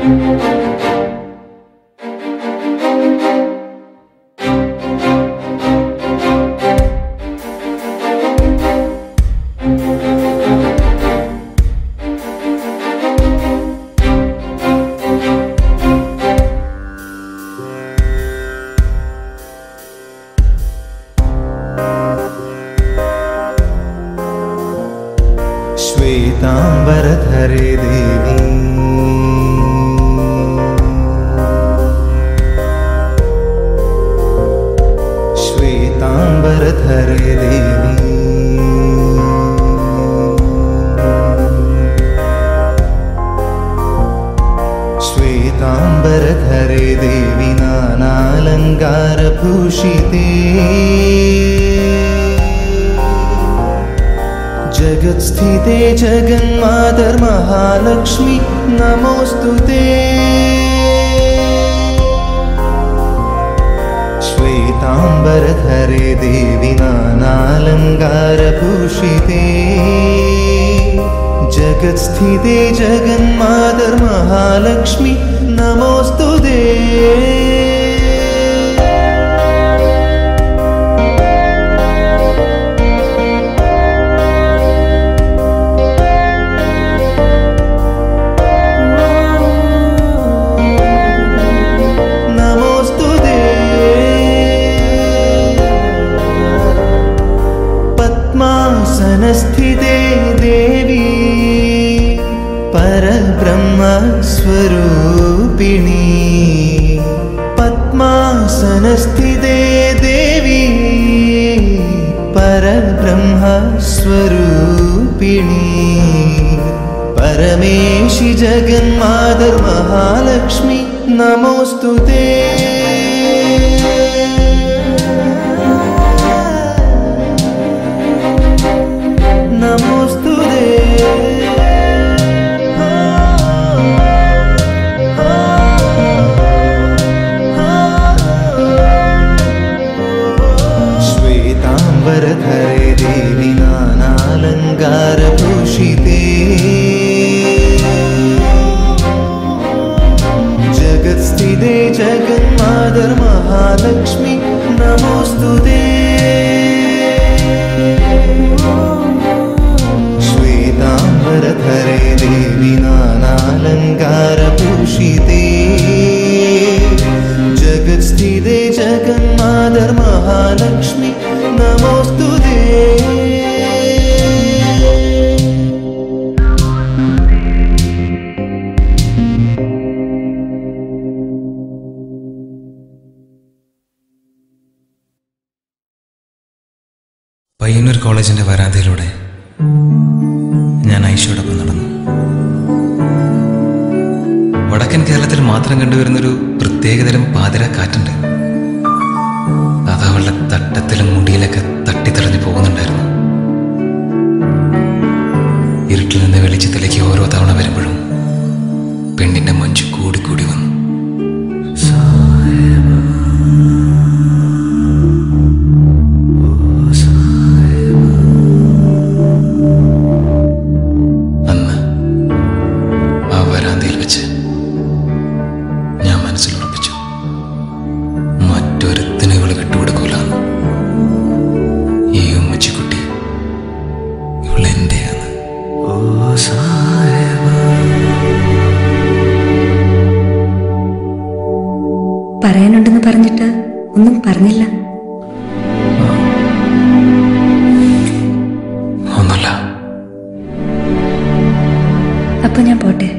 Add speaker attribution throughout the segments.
Speaker 1: ശ്വേതാംബരധരേ ദേവി ശ്വേതാംബരധരേ ദേവി ശ്വേതാംബരധരേ ദേവി നാനാലങ്കാരഭൂഷിതേ जगत्स्थिते जगन्मातर्महालक्ष्मि नमोऽस्तु ते श्वेताम्बरधरे देवि नानालङ्कारभूषिते जगत्स्थिते जगन्मातर्महालक्ष्मि नमोऽस्तु ते नमोऽस्तु ते पद्मासनस्थिते देवी परब्रह्मस्वरूपिणी पद्मासनस्थिते देवी परब्रह्मस्वरूपिणी परमेशि जगन्मातर्महालक्ष्मि नमोऽस्तु ते नमोऽस्तु ते श्वेताम्बरधरे देवि नानालङ्कारभूषिते जगत्स्थिते जगन्मातर्महालक्ष्मि नमोऽस्तु ते श्वेताम्बरधरे देवि नानालङ्कारभूषिते जगत्स्थिते जगन्मातर्महालक्ष्मि नमोऽस्तु ते
Speaker 2: പയ്യന്നൂർ കോളേജിന്റെ വരാന്തയിലൂടെ ഞാൻ ഐഷയോടൊപ്പം നടന്നു വടക്കൻ കേരളത്തിൽ മാത്രം കണ്ടുവരുന്നൊരു പ്രത്യേകതരം പാതിര കാറ്റുണ്ട് അത് അവളുടെ തട്ടത്തിലും മുടിയിലൊക്കെ തട്ടിത്തെറിഞ്ഞു പോകുന്നുണ്ടായിരുന്നു ഇരുട്ടിൽ നിന്ന് വെളിച്ചത്തിലേക്ക് ഓരോ തവണ വരുമ്പോഴും പെണ്ണിന്റെ മഞ്ചു കൂടി കൂടി വന്നു അന്ന് ആ വരാന്തയിൽ വെച്ച് ഞാൻ മനസ്സിൽ ഉറപ്പിച്ചു മറ്റൊരുത്തിന് ഇവള് വിട്ടുകൊടുക്കൂലെന്ന് ഈ ഉമ്മച്ചിക്കുട്ടി ഇവളെന്റെയാണ് ഓ സായബ
Speaker 3: പറയാനുണ്ടെന്ന് പറഞ്ഞിട്ട് ഒന്നും പറഞ്ഞില്ല
Speaker 2: ഒന്നല്ല
Speaker 3: അപ്പൊ ഞാൻ പോട്ടെ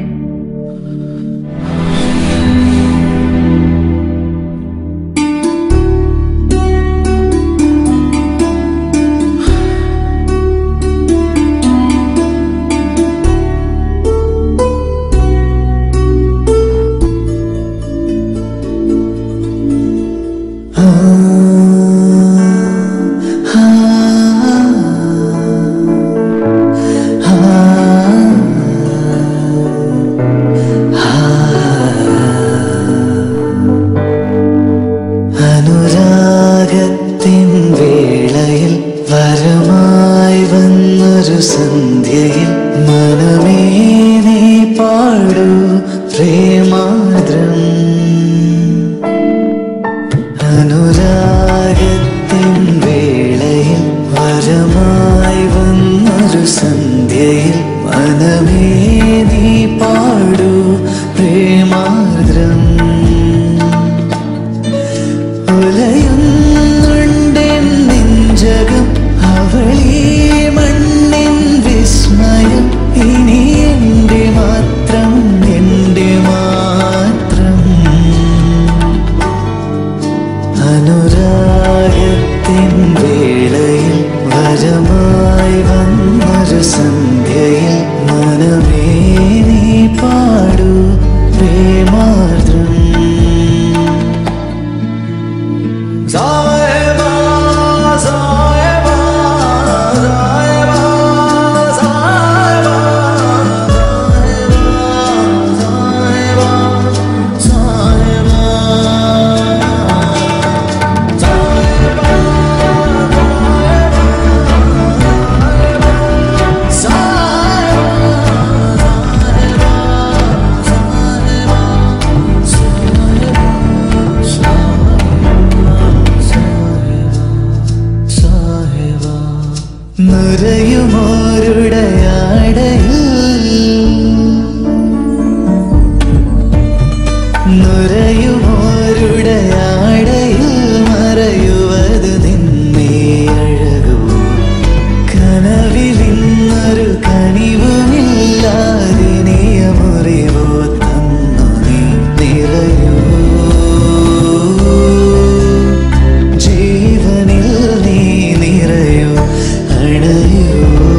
Speaker 1: ആ മനമേ നീ പാടൂ പ്രേമാർദ്രം ഉലയുന്നുണ്ടെൻ നെഞ്ചകം അവളീ മണ്ണിൻ വിസ്മയം ഇനി എൻ്റെ മാത്രം എൻ്റെ മാത്രം അനുരാഗത്തിൻ വേളയിൽ വരമായി വന്നൊരു സന്ധ്യയിൽ മനമേ നീ പാടൂ പ്രേമാർദ്രം സായബാ സായബാ സായബാ സായബാ സായബാ സായബാ നുരയുമോരുടെ ആടയിൽ മറയുവത് നിന്നേ അഴകൂ കനവിലിന്നൊരു കനിവുമില്ലാതെ നിയമുറിവോ തന്നു നീ നിറയൂ ജീവനിൽ നീ നിറയൂ അണയൂ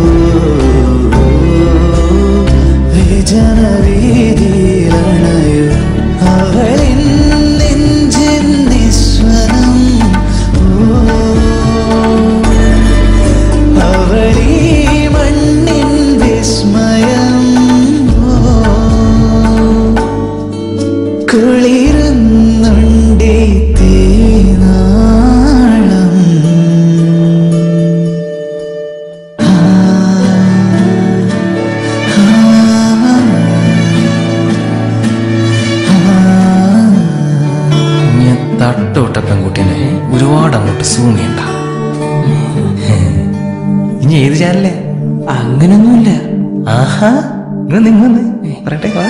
Speaker 1: വിജനവീതിയിലണയൂ അവളിൻ നെഞ്ചിൻ നിസ്വനം അവളീ മണ്ണിൻ വിസ്മയം കുളിരുന്നുണ്ടേ തീനാളം ആ, ആ,
Speaker 2: ഞാൻ തട്ടോട്ട പെൺകുട്ടീനെ ഒരുപാട് അങ്ങോട്ട് സൂം ചെയ്യണ്ട ഇനി ഏത് ചാനലേ അങ്ങനൊന്നുമില്ല ആഹാ ഇങ്ങ് നിങ്ങന്ന് പറയട്ടെ വാ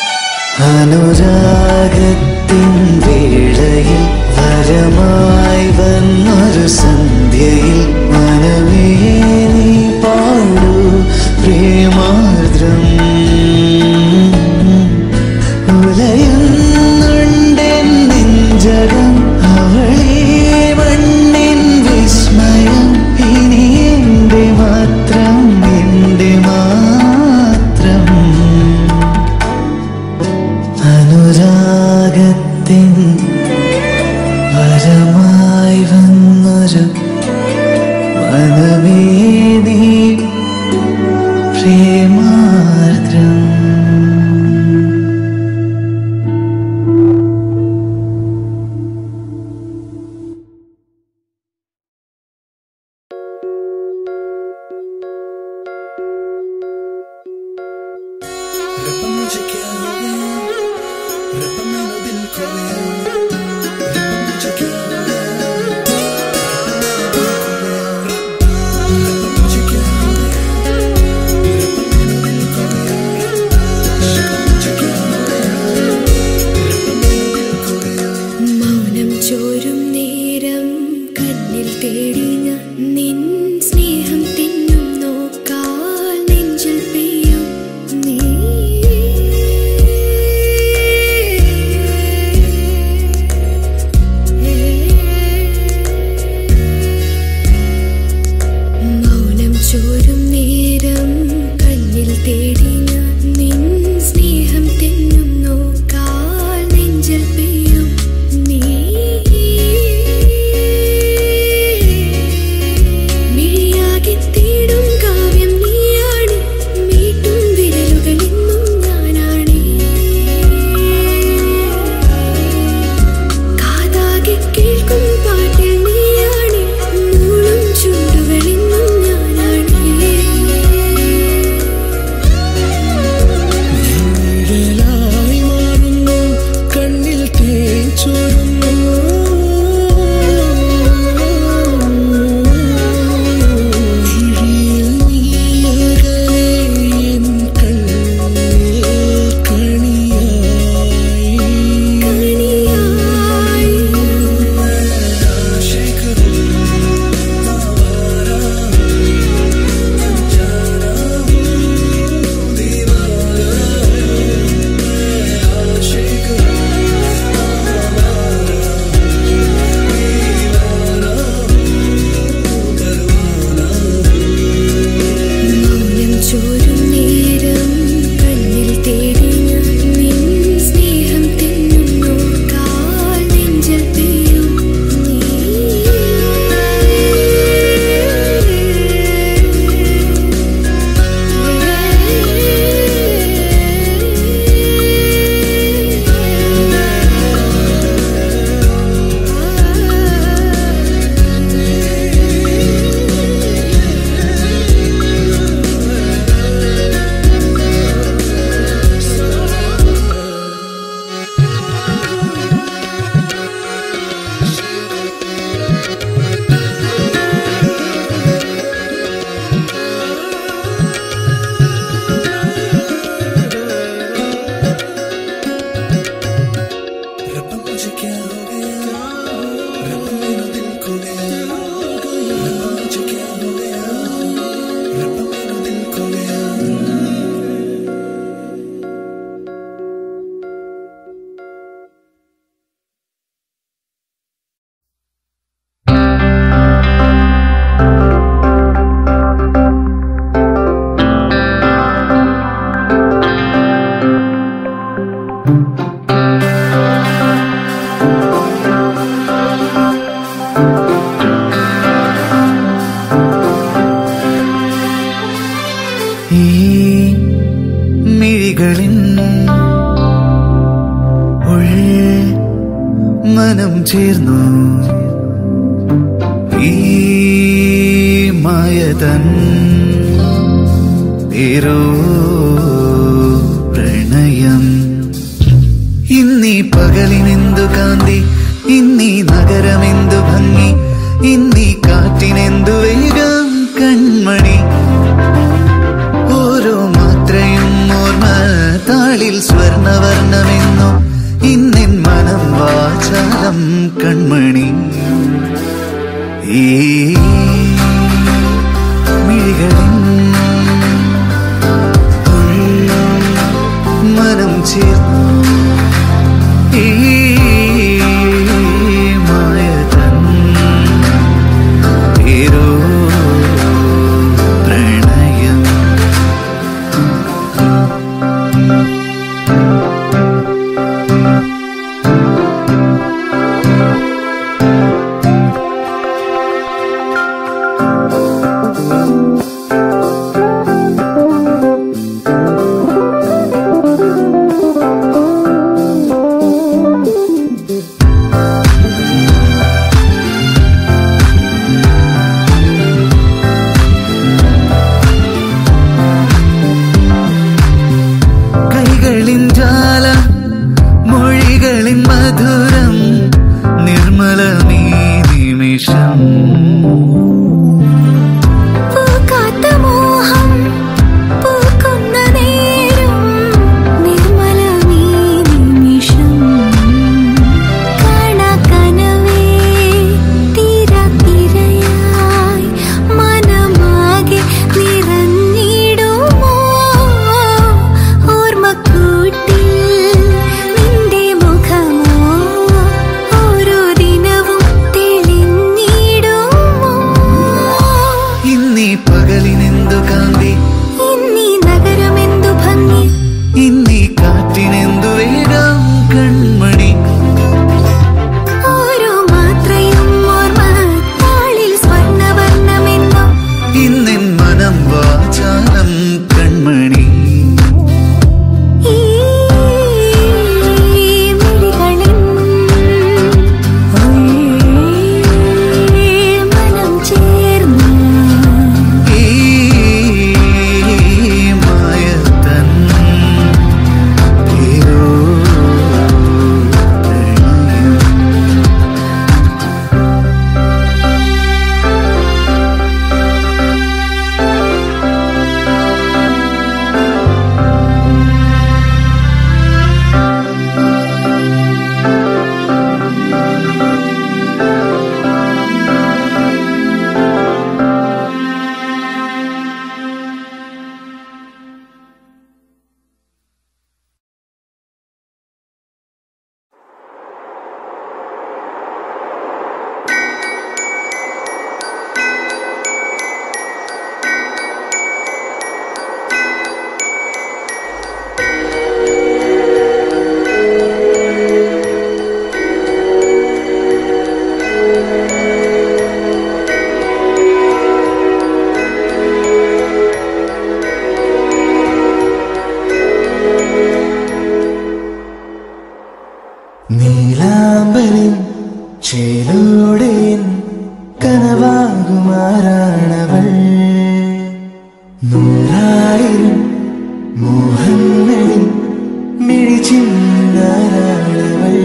Speaker 1: അനുരാഗത്തിൻ വേളയിൽ വരമായി വന്നൊരു സന്ധ്യയിൽ മനമേ നീ പാടൂ പ്രേമാർദ്രം ഉലയുന്നുണ്ടെൻ നെഞ്ചകം അവളീ മണ്ണിൻ വിസ്മയം ഇനി എൻ്റെ മാത്രം എൻ്റെ മാത്രം അനുരാഗത്തിൻ വരമായി വന്നൊരു മനമേ നീ പ്രേമാർദ്രം
Speaker 4: മൗനം ചോരും നേരം കണ്ണിൽ തേടി ഞാൻ നിൻ സ്നേഹം തിന്നും നോക്കാൽ നെഞ്ചിൽ പെയ്യും നീ
Speaker 1: മിഴികളിൻ ഉൾ മനം ചേർന്നു ഈ മായതൻ പേരോ പ്രണയം ഇന്നീ പകലിനെന്തു കാന്തി ഇന്നീ നഗരമെന്തു ഭംഗി ഇന്നീ കാറ്റിനെന്തു വേഗം കൺമണി ഓരോ മാത്രയും ഓർമ്മ താളിൽ സ്വർണവർണ്ണമെന്നു ഇന്നിൻ മനം വാചാലം കൺമണി ഈ മിഴികളിൻ ഉൾ മനം ചേർന്നു ഈ മായതൻ പേരോ പ്രണയം കൈകളിൻ ജാലം മൊഴികളിൻ മധുരം നിർമ്മലമീ നിമിഷം
Speaker 4: പൂക്കാത്ത മോഹം പൂക്കുന്ന നേരം നിർമ്മലമീ നിമിഷം കാണാക്കനവേ തിരത്തിരയായി മനമാകെ നിറഞ്ഞിടുമോ ഓർമ്മക്കൂട്ടിൽ നിന്റെ മുഖമോ ഓരോ ദിനവും തെളിഞ്ഞിടുമോ
Speaker 1: ഇന്നീ പകലിനെന്തു കാന്തി
Speaker 4: ഇന്നീ നഗരമെന്തു ഭംഗി
Speaker 1: ഇന്നീ കാറ്റിനെന്തു വേഗം കൺമണി
Speaker 4: ഓരോ മാത്രയും ഓർമ്മ താളിൽ സ്വർണ്ണവർണ്ണമെന്നോ
Speaker 1: ഇന്നിൻ മനം വാചാലം കൺമണി
Speaker 4: ഈ മിഴികളിൻ മനം ചേർന്ന്
Speaker 1: ഈ മായതൻ പേരോ പ്രണയം നീലാംബരിൻ ചേലൂടെ കനവാകുമാറാണവൾ നൂറായിരം മോഹങ്ങളിൽ മിഴിച്ചിന്നാരാണവൾ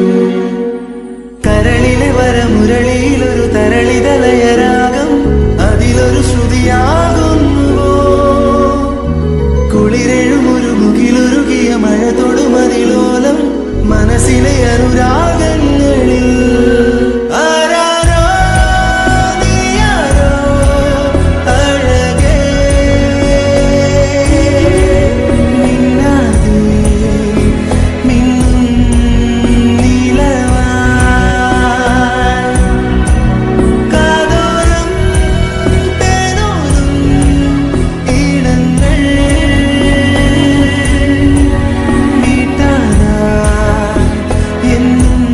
Speaker 1: കരളിലെ വരമുരളിയിലൊരു തരളിതലയരാഗം അതിലൊരു ശ്രുതിയാകുന്നുവോ കുളിരെഴുമൊരു മുകിലൊരുകിയ മഴ തൊടുമതിലോലം മനസ്സിലെ അനുരാഗങ്ങളിൽ ആരാരോ നീയാരോ അഴകേ മിന്നാതെ മിന്നും നീലവാൻ കാതോരം തേനോരും ഈണങ്ങൾ മീട്ടാനാ എന്നും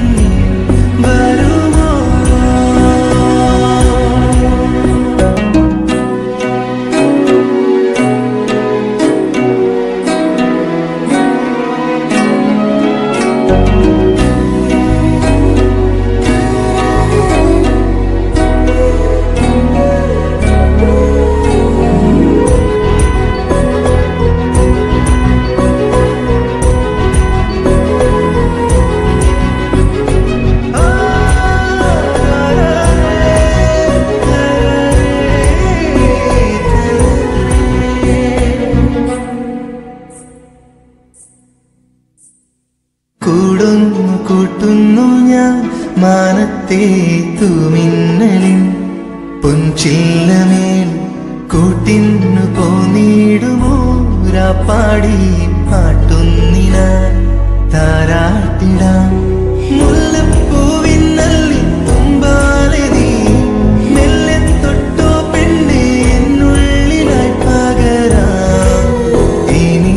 Speaker 1: കൂടുന്നു കൂട്ടുന്നു ഞാൻ മാനത്തെ തൂമിന്നലിൻ പൊൻചില്ലമേൽ കൂട്ടിന്നു പോന്നിടുമോ രാപ്പാടി പാട്ടുന്നിന താരാട്ടിടാം മുല്ലപ്പൂവിൻ നല്ലി തുമ്പാലെ നീ മെല്ലെ തൊട്ടോ പെണ്ണെ എന്നുള്ളിലായി പകരാം ഇനി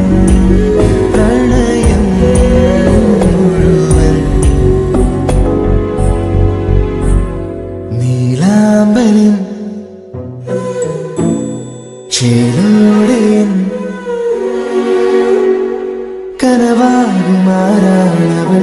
Speaker 1: പ്രണയം മുഴുവൻ നീലാമ്പലിൻ ചേലോടെ കനവാകുമാറാണവൾ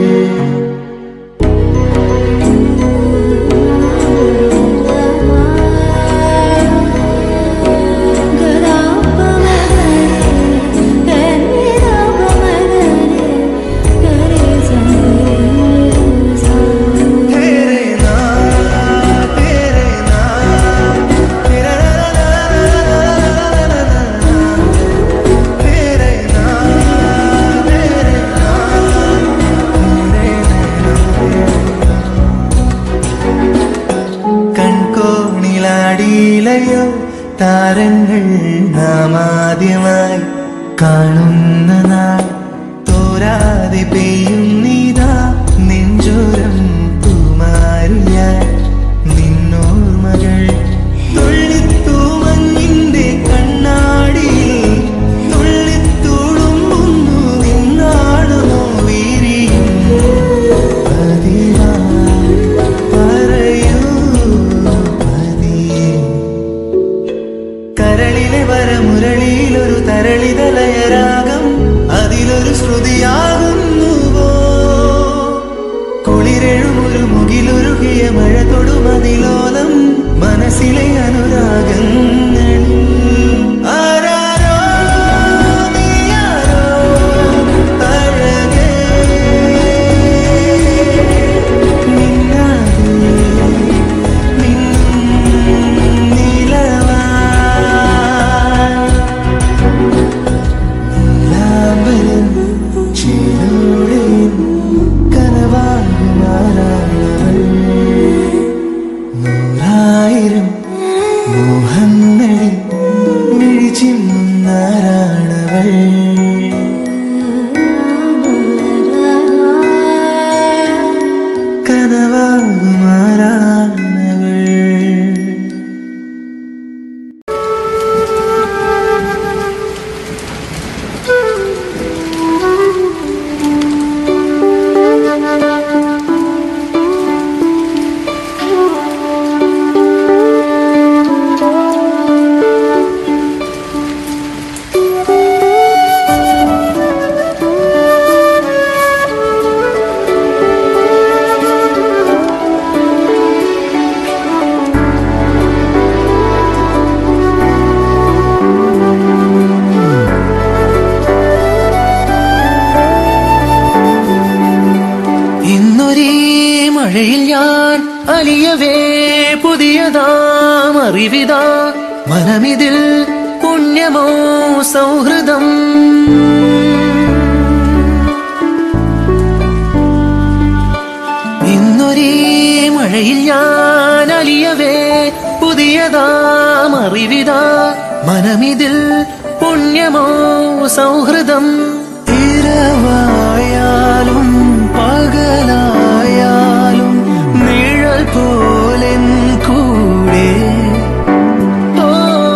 Speaker 1: तेरे नाम तेरे नाम तेरा तेरे नाम तेरे കൺകോണിലാടിയിലയോ താരങ്ങൾ നാം ആദ്യമായി കാണുന്ന നാൾ തോരാതെ പെയ്യുന്നിതാ നെഞ്ചോരം പൂമാരിയായി നിന്നോർമകൾ തുള്ളിത്തൂമഞ്ഞിന്റെ കണ്ണാടിയിൽ തുള്ളിത്തുളുമ്പുന്നു നിന്നാണോ വീരിയും പതിവായി പറയൂ പതിയെ കരളിലെ വരമുരളിയിലൊരു തരളിതലയരാഗം അതിലൊരു ശ്രുതിയാകുന്നുവോ കുളിരെഴുമൊരു മുകിലൊരുകിയ മഴ തൊടുമതിലോലം മനസ്സിലെ അനുരാഗങ്ങളിൽ ആരാരോ നീയാരോ അഴകേ നിന്നാതെ നിന്നും നിലവാൻ നീലാംബരം ചേലോടെയും കനവാകുമാറാണവൾ നൂറായിരം മോഹങ്ങളിൽ മിഴിച്ചിന്നാരാണവൾ കനവാകുമാറാണവൾ
Speaker 5: ഇന്നൊരേ മഴയിൽ ഞാൻ അലിയവേ പുതിയതാം അറിവിതാ മനമിതിൽ പുണ്യമോ സൗഹൃദം ഇന്നൊരേ മഴയിൽ ഞാൻ അലിയവേ പുതിയതാം അറിവിതാ മനമിതിൽ പുണ്യമോ സൗഹൃദം
Speaker 1: ഇരവായാലും പകലായാലും നിഴൽ പോലെൻ കൂടെ ഓ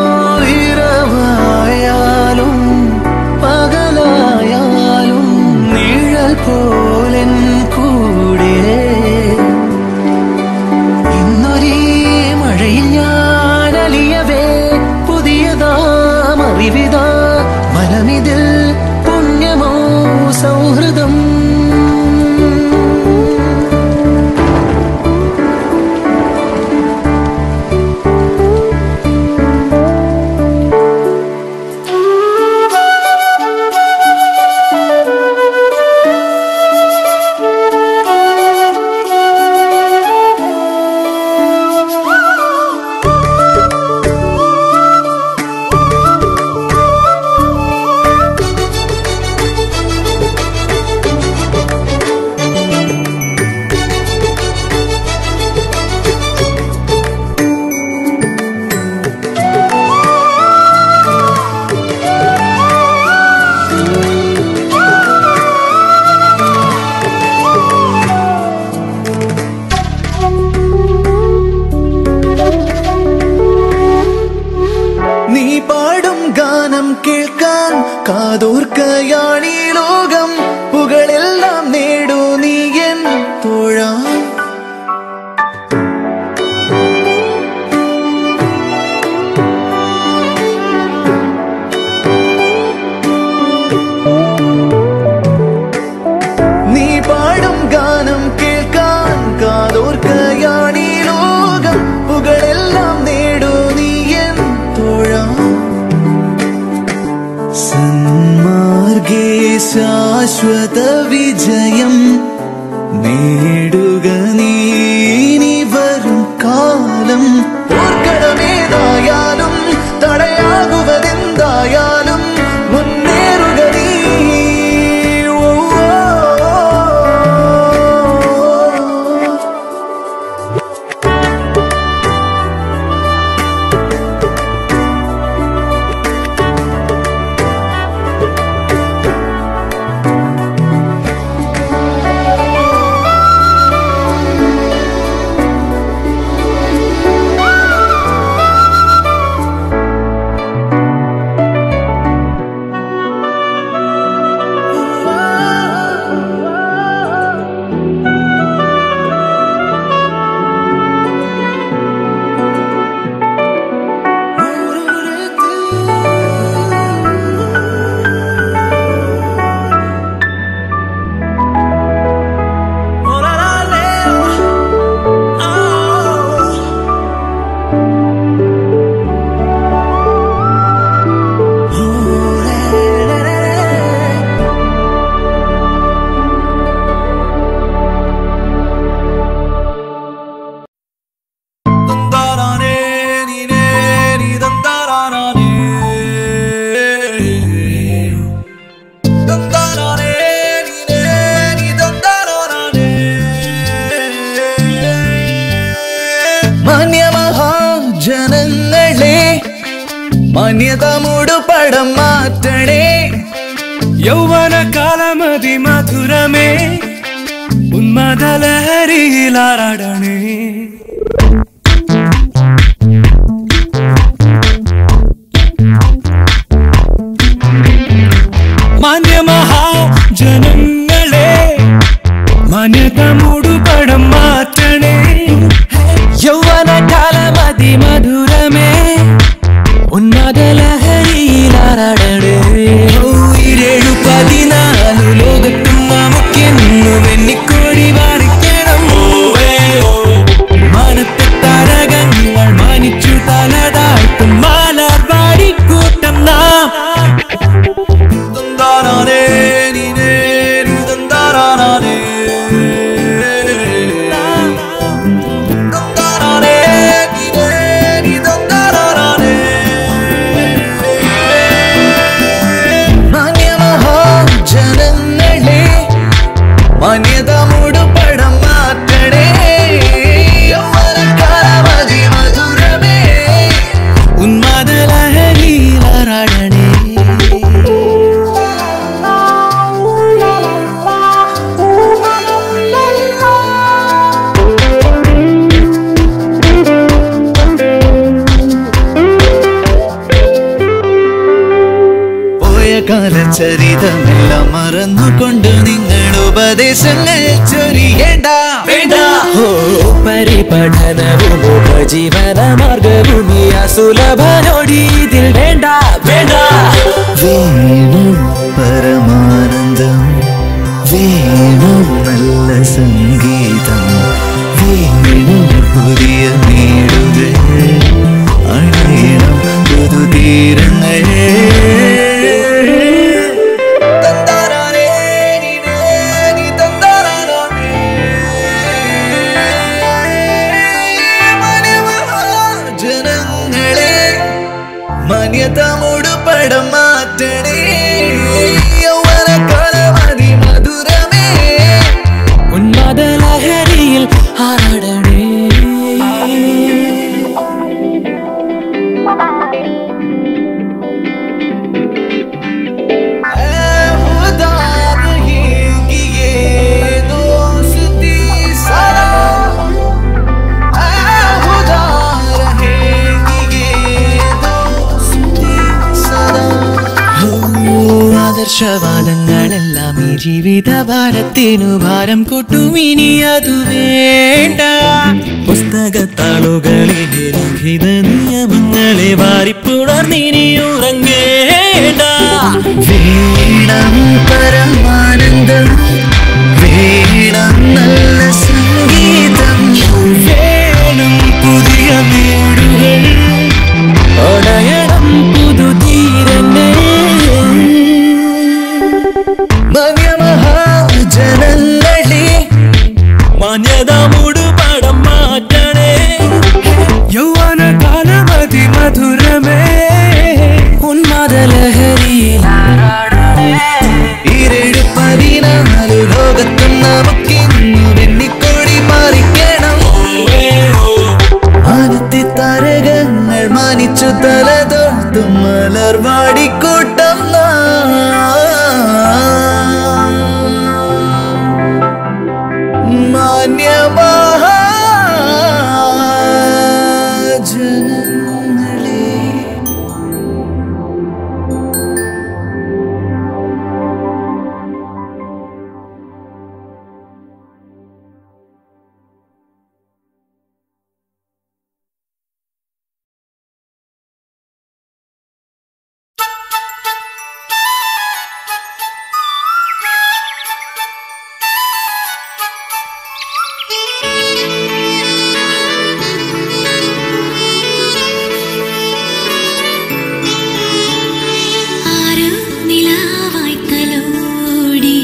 Speaker 1: ഇരവായാലും പകലായാലും നിഴൽ പോലെൻ കൂടെ
Speaker 5: ഇന്നൊരേ മഴയിൽ ഞാൻ അലിയവേ പുതിയതാം അറിവിതാ മനമിതിൽ പുണ്യമോ സൗഹൃദം
Speaker 4: ആ
Speaker 1: കാതോർക്കയാണീ ലോകം പുകളെല്ലാം നേടൂ നീ എൻ തോഴ നീ പാടും ഗാനം കേൾക്കാൻ കാതോർക്കയാണീ ലോകം പുകളെല്ലാം നേടൂ നീ എൻ തോഴ സന്മാർഗേ ശാശ്വത വിജയം നേടുക നീ ഇനി വരും കാലം പോർക്കളമേതായാലും തടയാകുവതെന്തായാലും മുന്നേറുക നീ ഓ, ഓ, ഓ. മാന്യമഹാജനങ്ങളെ മാന്യത മൂടുപടം മാറ്റണേ
Speaker 6: ಯೌವನ ಕಾಲಮದಿ ಮಧುರಮೇ ಉನ್ಮದ ಲಹರಿಲಾರಾಡಣೆ മാന്യ മഹാജനങ്ങളെ മാന്യത മൂടുപടം മാറ്റണേ യൗവന കാലമതി മധുരമേ ഉന്മദ ലഹരിയിലാറാടണേ
Speaker 1: ഉയരേഴു പതിനാലു ലോകത്തും നമുക്കെന്നും എണ്ണിക്കോടി വാരിക്കണം
Speaker 6: മാനത്തെ താരകങ്ങൾ മാനിച്ചു തലതാഴ്ത്തും മാലാർവാടിക്കൂട്ടം നാം
Speaker 1: മാന്യമഹാജനങ്ങളെ മാന്യത മൂടുപടം മാറ്റണേ യൗവനക്കാലമതി മധുരമേ
Speaker 6: ഉന്മാദ ലഹരിയിലാറാടണേ
Speaker 1: പോയ കാലചരിതമെല്ലാം മറന്നുകൊണ്ട് നിങ്ങൾ ഉപദേശങ്ങൾ ചൊരിയേണ്ട വേണ്ട
Speaker 6: ഓ പരിപഠനവും ഉപജീവന മാർഗവും ഈ അസുലഭനോടി ഇതിൽ വേണ്ട വേണ്ട
Speaker 1: വേണം പരമാനന്ദം വേണം നല്ല സംഗീതം വേണം പുതിയ വീടുകൾ അണിയണം പുതുതീരങ്ങൾ തന്താരാനേ, നീനേ, നീ തന്താരാനാനേ. ജനങ്ങളെ മാന്യത മൂടുപടം മാറ്റണേ യൗവനക്കാലമതി മധുരമേ
Speaker 6: ഉന്മാദ ലഹരിയിൽ ആറാടണേ ആദർശവാദങ്ങളെല്ലാം ഈ ജീവിത ഭാരത്തിനു ഭാരം കൂട്ടും ഇനി അത് വേണ്ട പുസ്തകത്താളുകളിലെ ലിഖിത നിയമങ്ങളെ വാരിപ്പുണർന്നിനി ഉറങ്ങേണ്ട
Speaker 5: വീണം പരമാനന്ദം വീണം നല്ല സംഗീതം
Speaker 6: വേണം പുതിയ വീടുകൾ ഒടയണം പുതുതീരങ്ങൾ
Speaker 5: മഹാജനങ്ങളെ
Speaker 6: മാന്യത മൂടുപടം മാറ്റണേ യൗവന കാലമതി മധുരമേ ഉന്മാദ ലഹരിയിലാടണേ
Speaker 5: ഇരേഴ് പതിനാല് ലോകത്തും നമുക്കിന്നു വെണ്ണിക്കോടി മാറിക്കണം ആനത്തി താരകങ്ങൾ മാനിച്ചു തലതോർത്തും മലർവാടിക്കൂട്ടം മാന്യമാജനങ്ങളെ
Speaker 4: ആരോ നിലാവായി തലോടി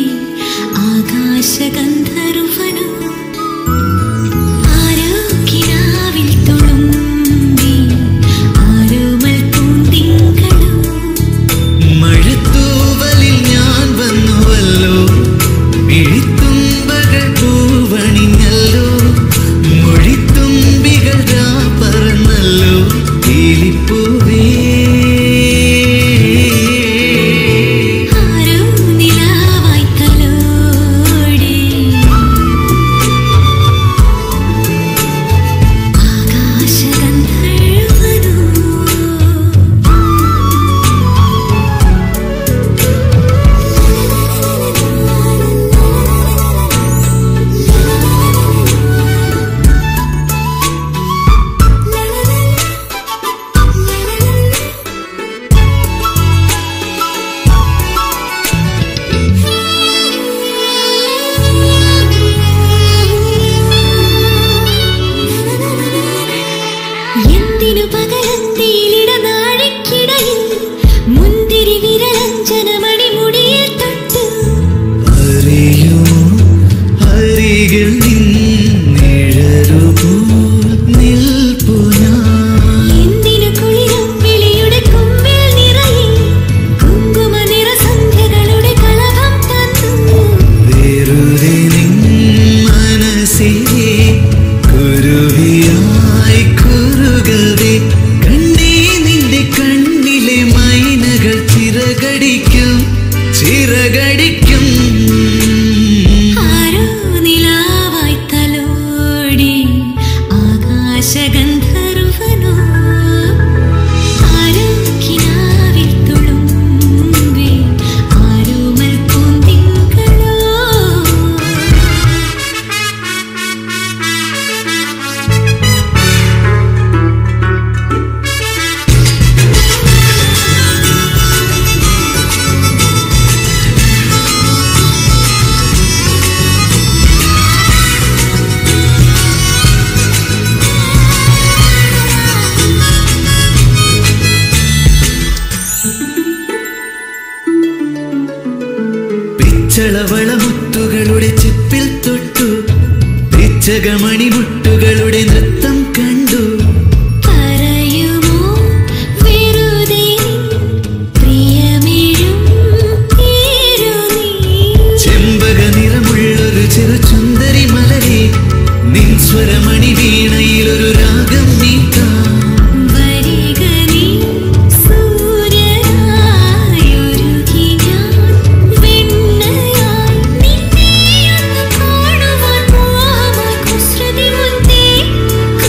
Speaker 4: ആകാശഗന്ധർവനോ ആരോ കിനാവിൽ തുളുമ്പി ആരോമൽ പൂന്തിങ്കളോ
Speaker 5: മഴത്തൂവലിൽ ഞാൻ വന്നുവല്ലോ പിഴിത്തുമ്പകൾ പൂവണിഞ്ഞല്ലോ മൊഴിത്തുമ്പികൾ രാ പറന്നല്ലോ തീലിപ്പൂവേ
Speaker 4: ആരോ നിലാവായി തലോടി ആകാശഗന്ധർവനോ എന്തിനു പകലത്തിയിലിട നാഴിക്കിടയിൽ മുന്തിരി വിരലഞ്ജനമണി മുടിയിൽ തൊട്ട്
Speaker 5: അറിയൂ അരികിൽ നിഴലുപോൽ നിൽപ്പു ഞാൻ
Speaker 4: എന്തിനു കുളിരും വിളിയുടെ കുമ്പിൽ നിറയെ കുങ്കുമ നിറസന്ധ്യകളുടെ കളഭം തന്നു
Speaker 5: വെറുതെ നിൻ മനസ്സിലെ കുരുവിയായി കുറുകവേ കണ്ണേ നിന്റെ കണ്ണിലെ മൈനകൾ ചിറകടിക്കും ചിറകടിക്കും
Speaker 4: ആരോ നിലാവായി തലോടി ആകാശഗന്ധർവനോ ആരോ കിനാവിൽ തുളുമ്പി ആരോമൽ പൂന്തിങ്കളോ
Speaker 5: പിച്ചളവളമുത്തുകളുടെ ചിപ്പിൽ തൊട്ടു പിച്ചകമണിമുട്ടുകളുടെ നൃത്തം കണ്ടു
Speaker 4: പറയുമോ വെറുതെ പ്രിയമേഴും പേരു നീ
Speaker 5: ചെമ്പക നിറമുള്ളൊരു ചെറു ചുന്ദരി മലരെ നിൻ സ്വരമണി വീണയിലൊരു രാഗം നീക്കാം
Speaker 4: വരിക നീ സൂര്യനായൊരുകി ഞാൻ വെണ്ണയായി നിന്നെയൊന്ന് കാണുവാൻ മോഹമായി കുസൃതി മുത്തേ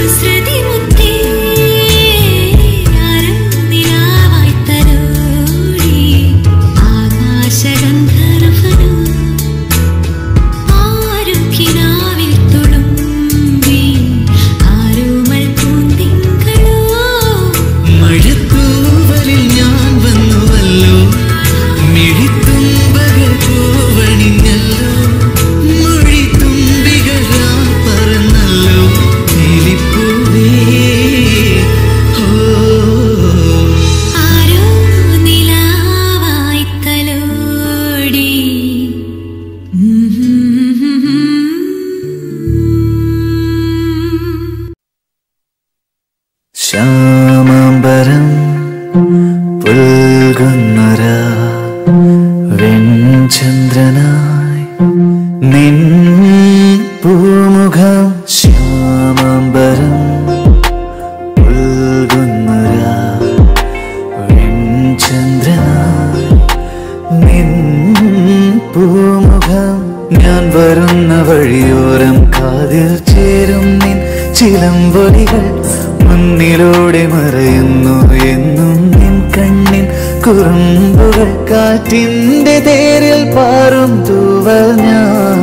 Speaker 5: ചന്ദ്രനായി നിൻ പൂമുഖം ശ്യാമാംബരം പുൽകുന്നൊരാ ചന്ദ്രനായി നിൻ പൂമുഖം ഞാൻ വരുന്ന വഴിയോരം കാതിൽ ചേരും നിൻ ചിലമ്പൊലികൾ മുന്നിലൂടെ മറയുന്നു എന്നും നിൻ കണ്ണിൻ കുറുമ്പുകൾ കാറ്റിന്റെ തേരിൽ പാറും തൂവൽ ഞാൻ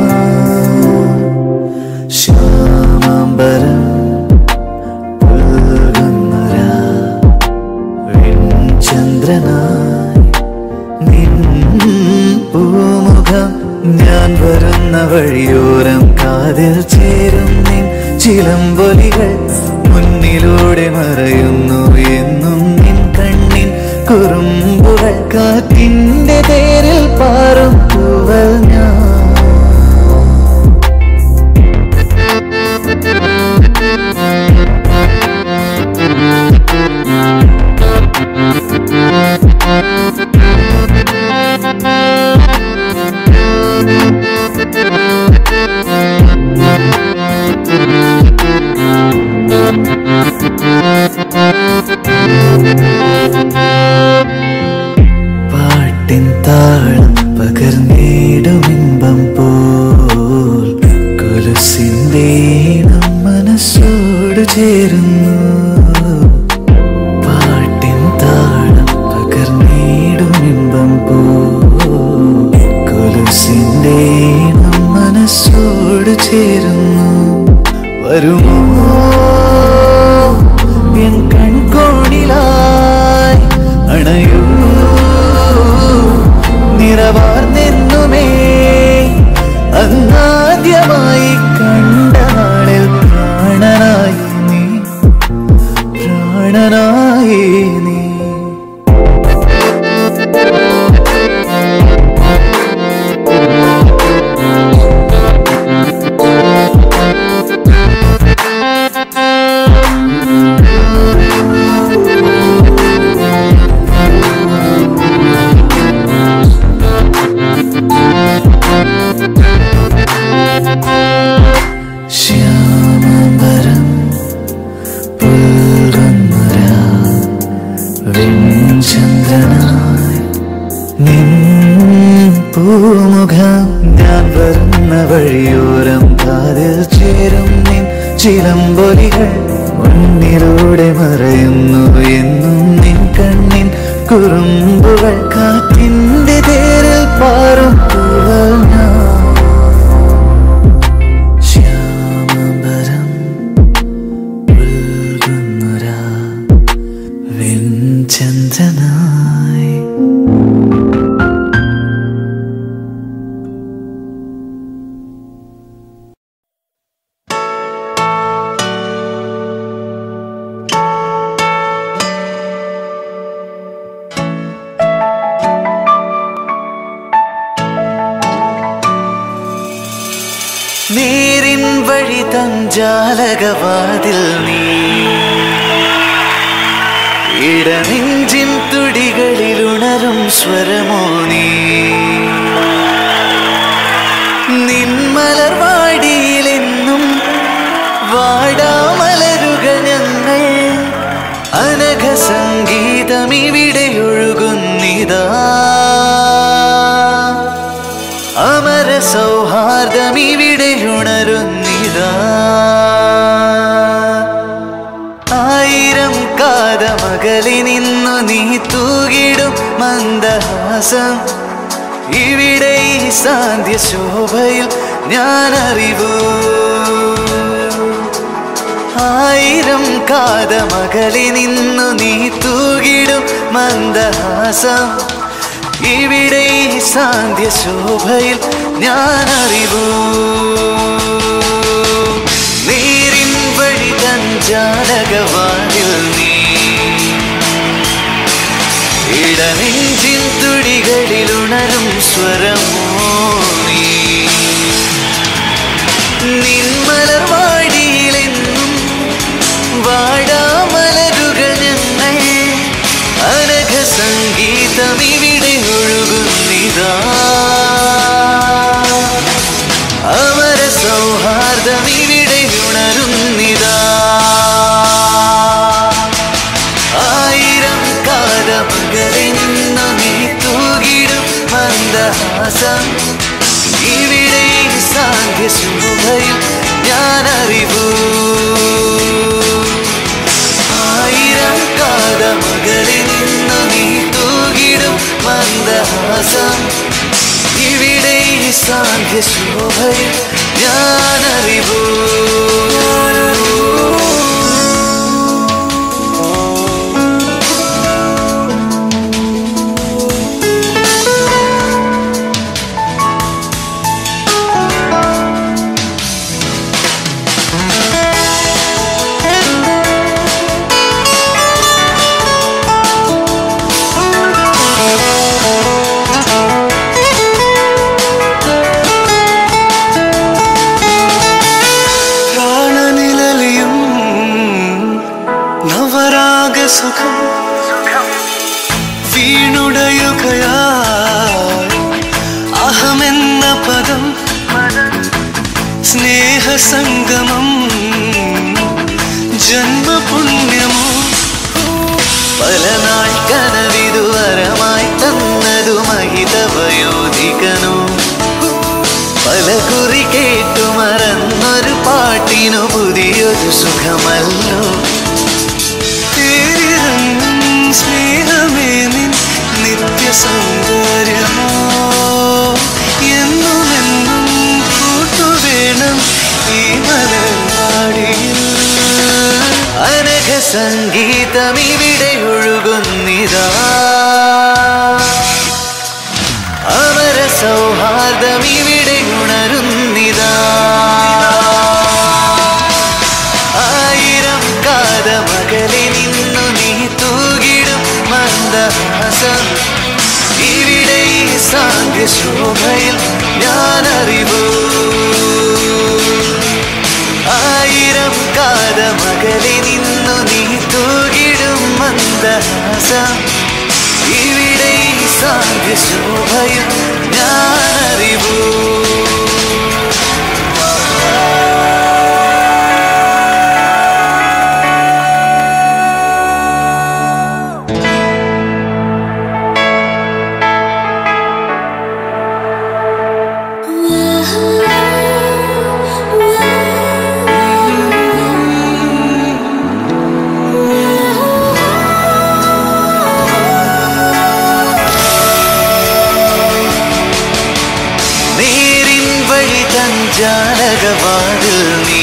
Speaker 5: ശ്യാമാംബരം പുൽകുന്നൊരാ ചന്ദ്രനായി നിൻ പൂമുഖം ഞാൻ വരുന്ന വഴിയോരം കാതിൽ ചേരും നിൻ ചിലമ്പൊലികൾ മുന്നിലൂടെ മറയുന്നു എന്നും നിൻ കണ്ണിൻ കുറുമ്പുകൾ കാറ്റിന്റെ തേരിൽ പാറും പൂവൽ ഞാൻ പാട്ടിൻ താളം പകർന്നിടും ഇമ്പം പോൽ കൊലുസിന്റെ ഈണം മനസ്സോട് ചേരുന്നു പാട്ടിൻ താളം പകർന്നിടും ഇമ്പം പോൽ കൊലുസിന്റെ ഈണം മനസ്സോട് ചേരുന്നു വരുമോ എൻ കൺകോണിലായി അണയൂ നിറവാർന്നെന്നുമേ അന്നാദ്യമായി കണ്ട നാളിൽ പ്രാണനായി നീ പ്രാണനായി നീ ശ്യാമാംബരം പുൽകുന്നൊരാ വെൺചന്ദ്രനായി നിൻ പൂമുഖം ഞാൻ വരുന്ന വഴിയോരം കാതിൽ ചേരും നിൻ ചിലമ്പൊലികൾ മുന്നിലൂടെ മറയുന്നു എന്നും നിൻ കണ്ണിൻ കുറുമ്പുകൾ കാറ്റിന്റെ തേരിൽ പാറും പൂവൽ ഞാൻ ശ്യാമംബരം പുൽകുന്നൊരാ വെൺചന്ദ്രനായി നേരിൻ വഴി തഞ്ചാലകവാതിൽ നീ ഇടനെഞ്ചിൻ തുടികളിൽ ഉണരും സ്വരമോ നീ നിന്മലർവാടിയിലെന്നും വാടാമലരുകൾ ഞങ്ങൾ അനഘ സംഗീതം ഇവിടെ ഒഴുകുന്നിതാ അമര സൗഹാർദ്ദം ഇവിടെ ഉണരുന്നിതാ ആയിരം കാതമകലി നിന്നു നീ തൂകിടും മന്ദഹാസം ഇവിടെ ഈ സാന്ധ്യ ശോഭയിൽ ഞാൻ അറിവൂ ആയിരം കാതമകലി നിന്നു നീ തൂകിടും മന്ദഹാസം ഇവിടെ ഈ സാന്ധ്യ ശോഭയിൽ ഞാൻ അറിവൂ നീരിൻ വഴി തഞ്ചാലകവാനിൽ നീ ഇടനെഞ്ചിൻ തുടികളിൽ ഉണരും സ്വരമോ നീ നിന്മലർവാടിയിലെന്നും വാടാമലരുകൾ ഞങ്ങൾ അനഘ സംഗീതം ഇവിടെ ഒഴുകുന്നിതാ മന്ദഹാസം ഇവിടെ സാന്ധ്യശോഭയിൽ ഞാനറിവൂ ആയിരം കാതമകളിൽ നിന്നു നീ തൂകിടും മന്ദഹാസം ഇവിടെ സാന്ധ്യശോഭയിൽ ഞാനറിവൂ പ്രാണനിലലിയും നവരാഗസുഖം വീണുടയുകയായി അഹമെന്ന പദം സ്നേഹസംഗമം ജന്മപുണ്യമോ പല നാൾ കനവിതുവരമായി തന്നതു മഹിതവയോധികനോ പല കുറി കേട്ടു മറന്നൊരു പാട്ടിനു പുതിയൊരു സുഖമല്ലോ തേരിറങ്ങും സ്നേഹമേ നിൻ നിത്യസൗന്ദര്യമോ എന്നുമെന്നും കൂട്ടുവേണം ഈ മലർവാടിയിൽ അനഘ സംഗീതം ഇവിടെ ഒഴുകുന്നിതാ അമര സൗഹാർദ്ദം ഇവിടെ ഉണരുന്നിതാ ആയിരം കാതമകലെ നിന്നു നീ തൂകിടും മന്ദഹാസം ഇവിടെ ഈ സാന്ധ്യശോഭയിൽ ഞാനറിവൂ ആയിരം കാതമകലെ നിന്നു നീ തൂകിടും മന്ദഹാസം ഇവിടെ ഈ സാന്ധ്യശോഭയും ഞാനറിവൂ നേരിൻ വഴി തഞ്ചാലകവാതിൽ നീ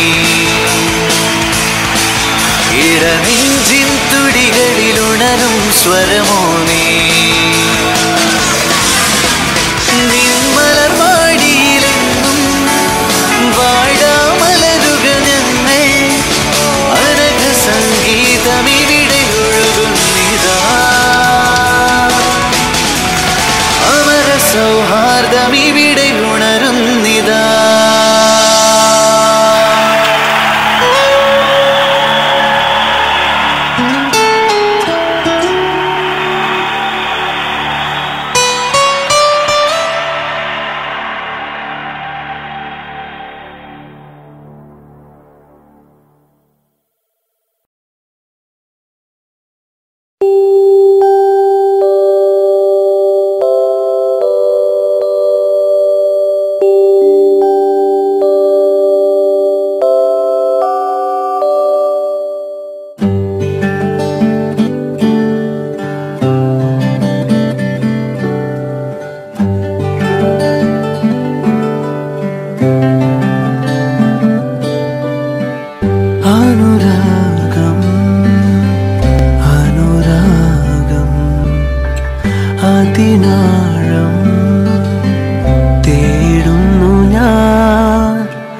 Speaker 5: ഇടനെഞ്ചിൻ തുടികളിലുണരും സ്വരമോ നീ നിന്മലർവാടിയിലെന്നും വാടാമലരുകൾ ഞങ്ങൾ അനഘ സംഗീതം ഇവിടെ ഒഴുകുന്നിതാ അമര സൗഹാർദ്ദം ഇവിടെ ഉണരുന്നിതാ അനുരാഗം അനുരാഗം അതിനാഴം തേടുന്നു ഞാൻ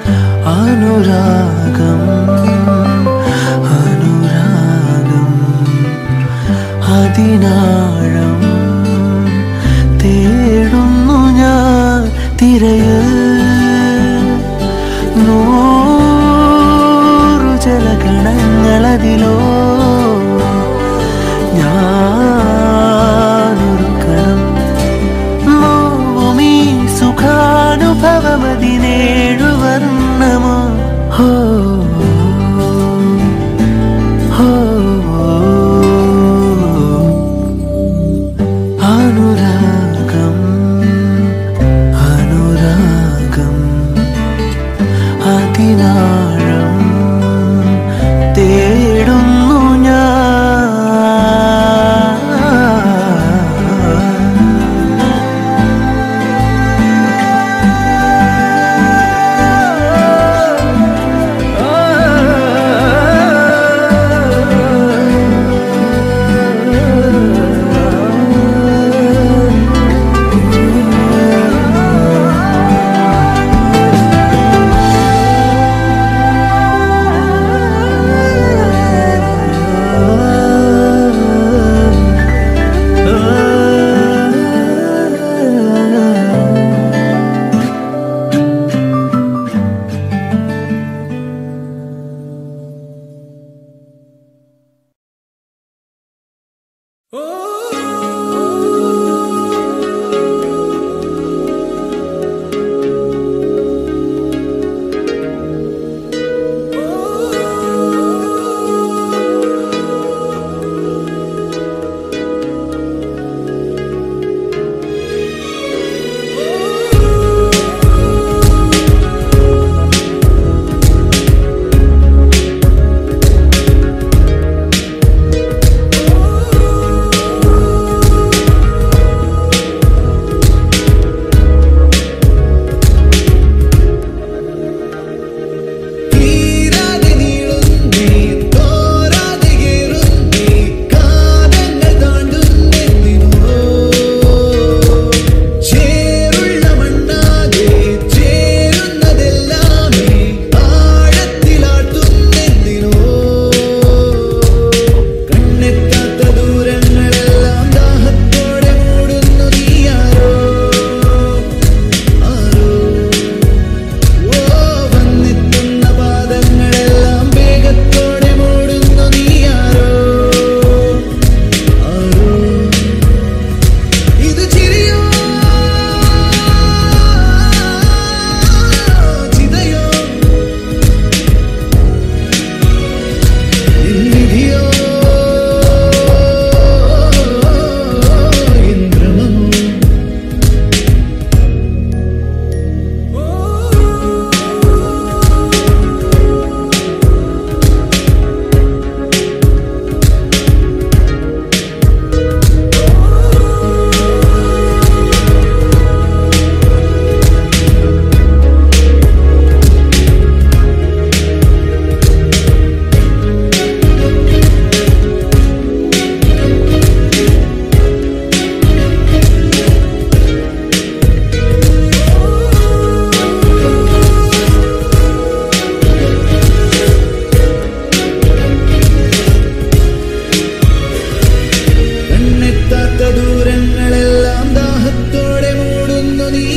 Speaker 5: അനുരാഗം അനുരാഗം അതിനാഴം തേടുന്നു ഞാൻ തിരയ് നൂറു ജലകണങ്ങളതിലോ ഞാനൊരു കണം നോവുമീ സുഖാനുഭവമതിനേഴു വർണ്ണമോ ഹോ ഹോ അനുരാഗം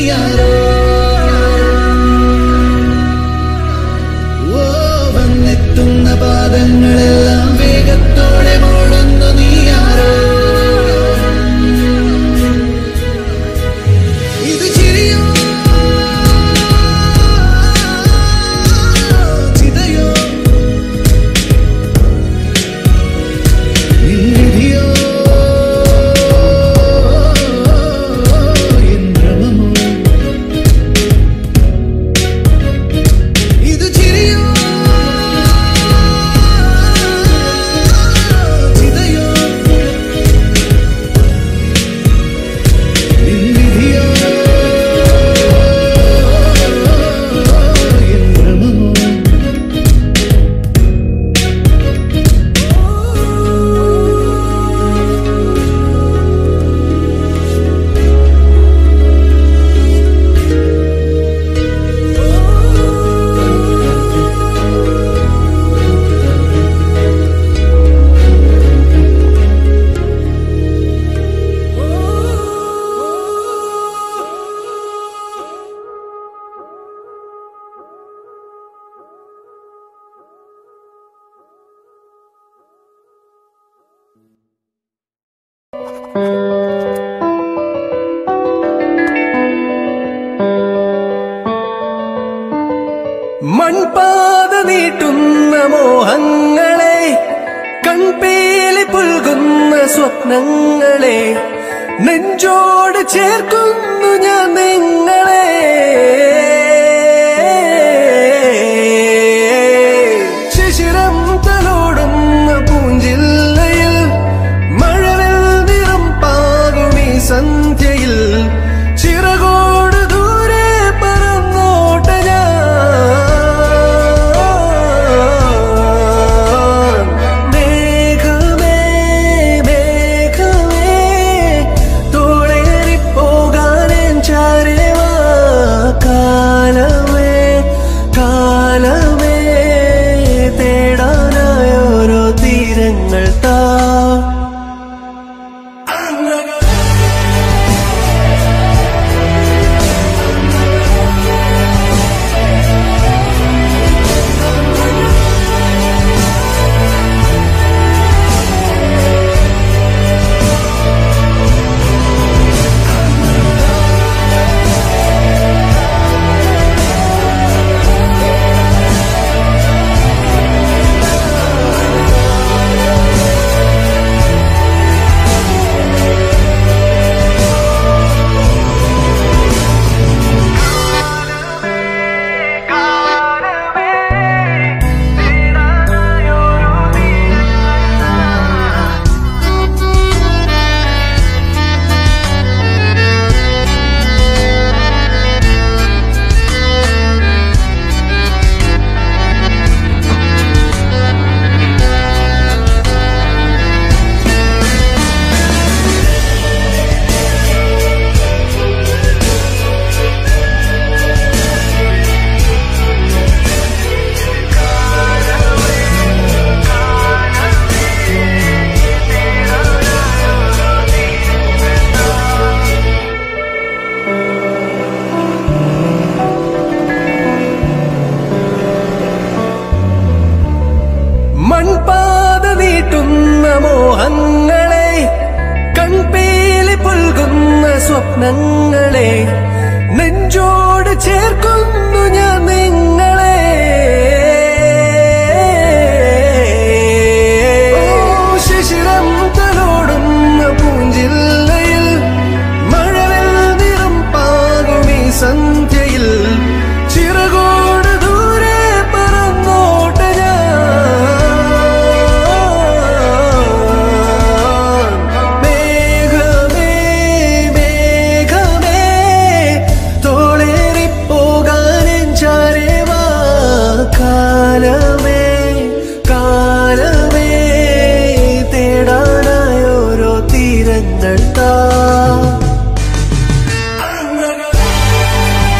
Speaker 1: നീയാരോ ഓ വന്നെത്തുന്ന പാദങ്ങളെല്ലാം വേഗത്തോടെ മോടുന്നു നീയാരോ ഇത് ചിരിയോ ചിതയോ നിൻവിധിയോ എൻ ഭ്രമമോ ഇത് ചിരിയോ ചിതയോ നിൻവിധിയോ എൻ ഭ്രമമോ
Speaker 5: മൺപാത നീട്ടുന്ന മോഹങ്ങളെ കൺപേലി പുൽകുന്ന സ്വപ്നങ്ങളെ നെഞ്ചോട് ചേർക്കുന്നു ഞാൻ നിങ്ങളെ ശിശിരം തലോടുന്ന പൂഞ്ചില്ലയിൽ മഴവിൽ നിറം പാകുമീ സന്ധ്യയിൽ ചിറകോട് ദൂരെ പറന്നോട്ട ഞാൻ മേഘമേ മേഘമേ തോളേറിപ്പോകാൻ ചാരവാ കാലമേ കാലമേ തേടാനായോരോ തീരങ്ങൾ താ മൺപാത നീട്ടുന്ന മോഹങ്ങളെ കൺപേലി പുൽകുന്ന സ്വപ്നങ്ങളെ നെഞ്ചോട് ചേർക്കുന്നു ഞാൻ നിങ്ങളെ ഓ, ശിശിരം തലോടുന്ന പൂഞ്ചില്ലയിൽ മഴവിൽ നിറം പാകുമീ സന്ധ്യയിൽ ചിറകോട് ദൂരെ പറന്നോട്ട ഞാൻ മേഘമേ മേഘമേ തോളേറിപ്പോകാൻ ചാരവാ കാലമേ കാലമേ തേടാനായോരോ തീരങ്ങൾ താ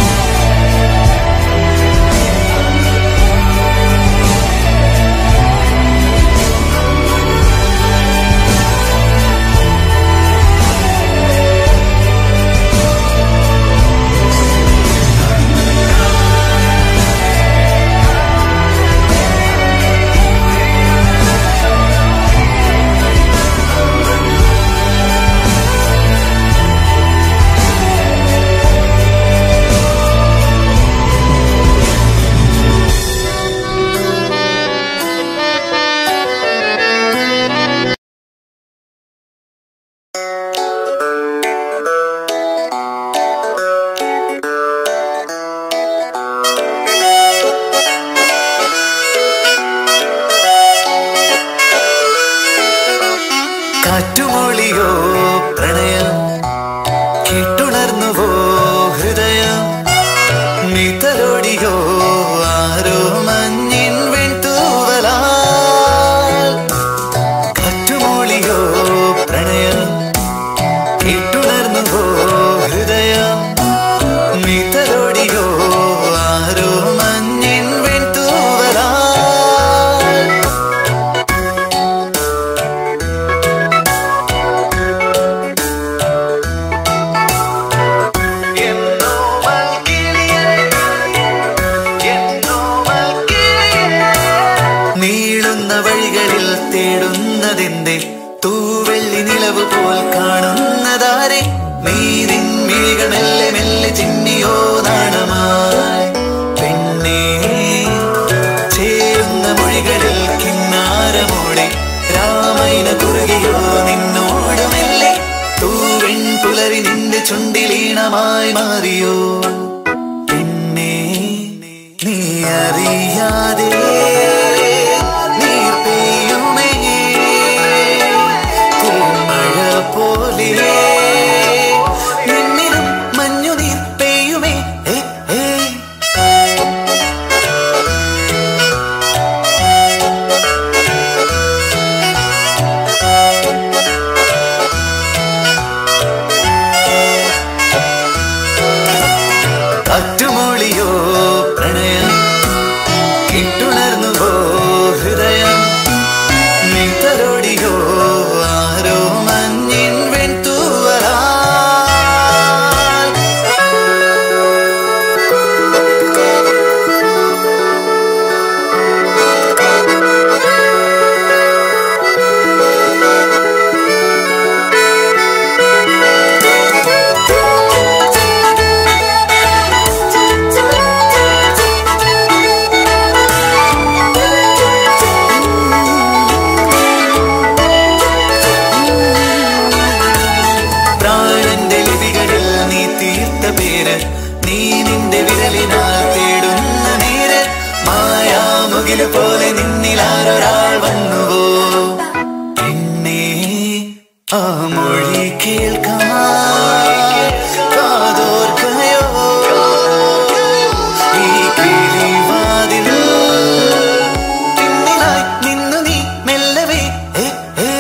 Speaker 5: കാറ്റുമൂളിയോ പിന്നെ നീ അറിയാതെ നീർ പെയ്യുമേ പൂമഴ പോലെ നിന്നിലും മഞ്ഞുനീർ പെയ്യുമേ ഏ ഏ കാറ്റുമൂളിയോ പ്രണയം കിട്ടുണർന്നുവോ ഹൃദയം നിത്തരോടിയോ ആരോ മഞ്ഞിൻ വെൺതൂവലാൽ പ്രാണന്റെ ലിപികളിൽ നീ തീർത്ത പേര് നീ നിന്റെ വിരലിനാൽ തേടുന്ന നേര് മായാമുകില് പോലെ നിന്നിലാരൊരാൾ വന്നുവോ പിന്നെ ആ മൊഴി കേൾക്കാൻ കാതോർക്കയോ ഈ കിളിവാതിൽ പിന്നിലായി നിന്നു നീ മെല്ലവേ ഏ ഏ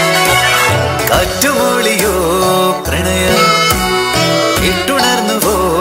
Speaker 5: കാറ്റുമൂളിയോ പ്രണയം ഇട്ടുണർന്നുവോ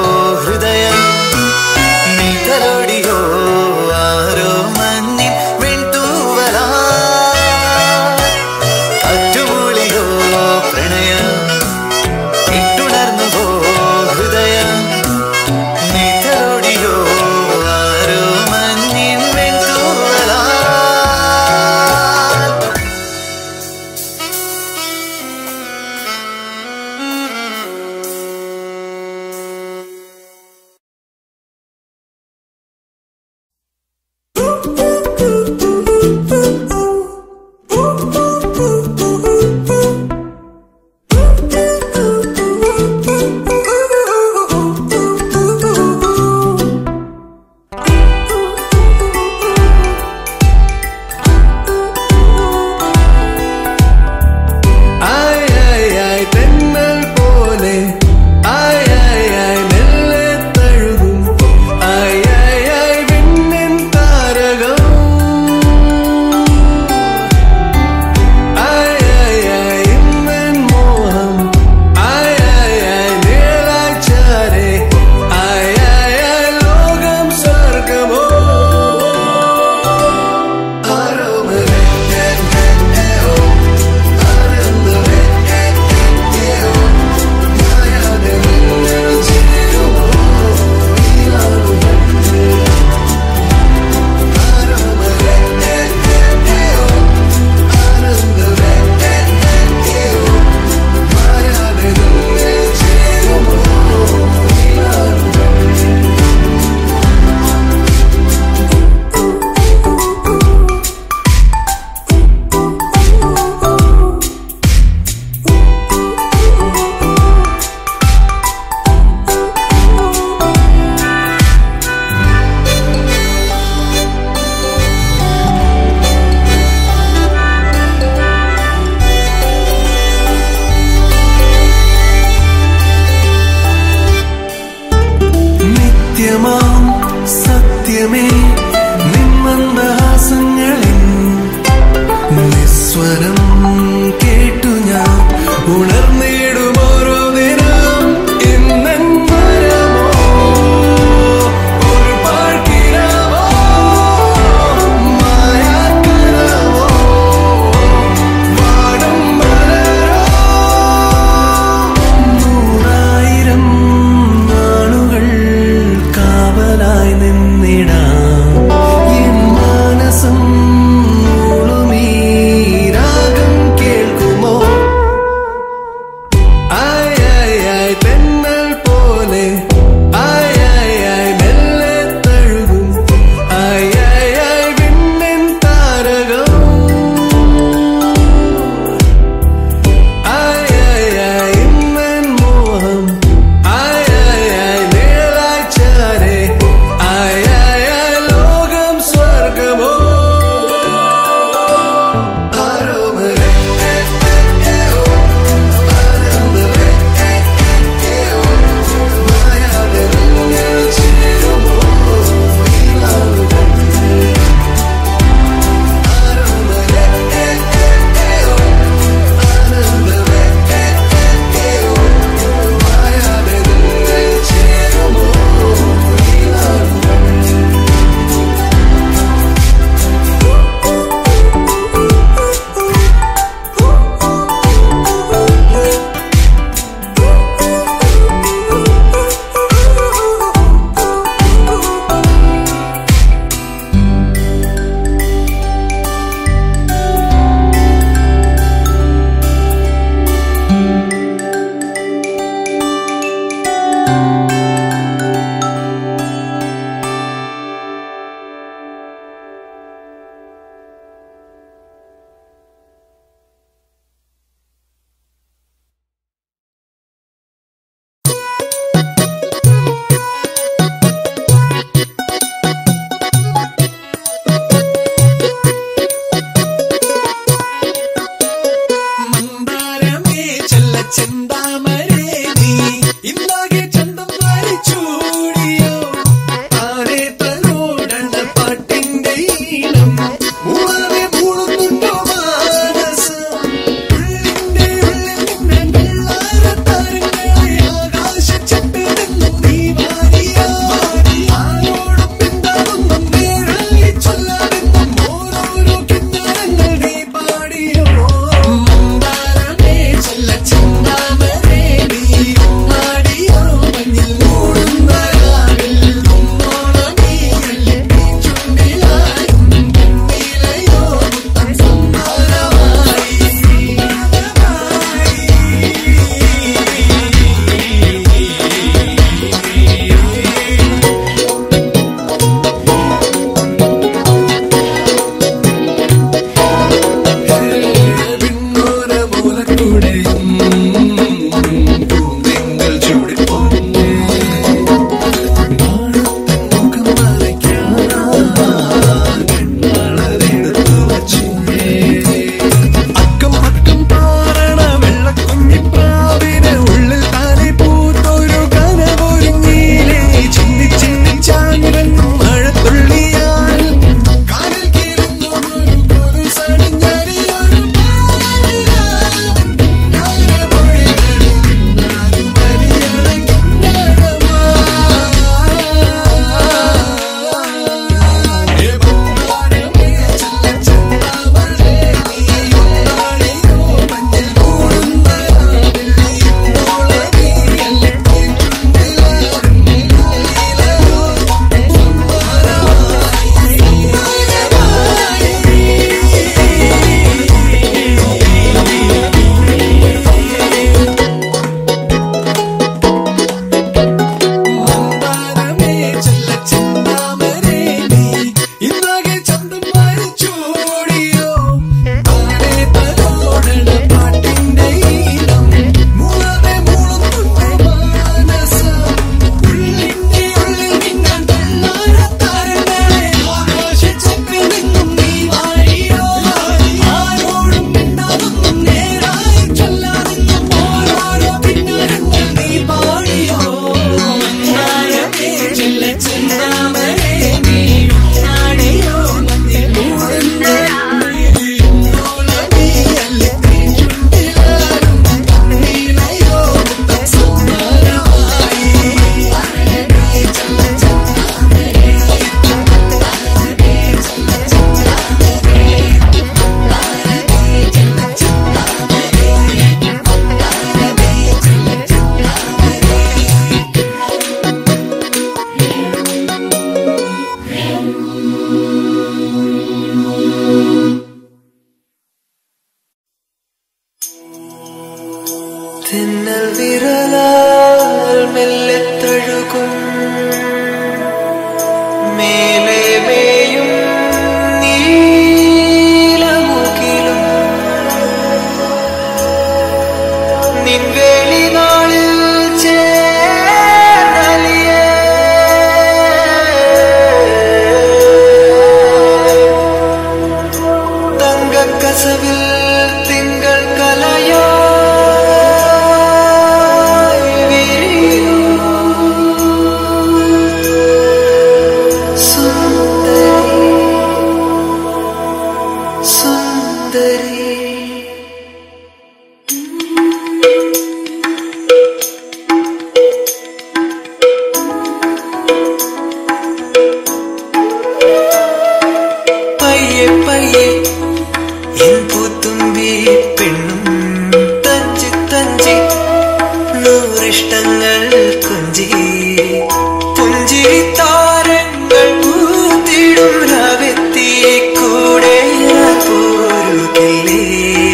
Speaker 5: പയ്യെ പയ്യെ എൻ പൂത്തുമ്പി പെണ്ണും തഞ്ചി തഞ്ചി നൂറിഷ്ടങ്ങൾ കൊഞ്ചി പുഞ്ചിരി താരങ്ങൾ പൂത്തിടും രാവെത്തി കൂടെ പോരുകില്ലേ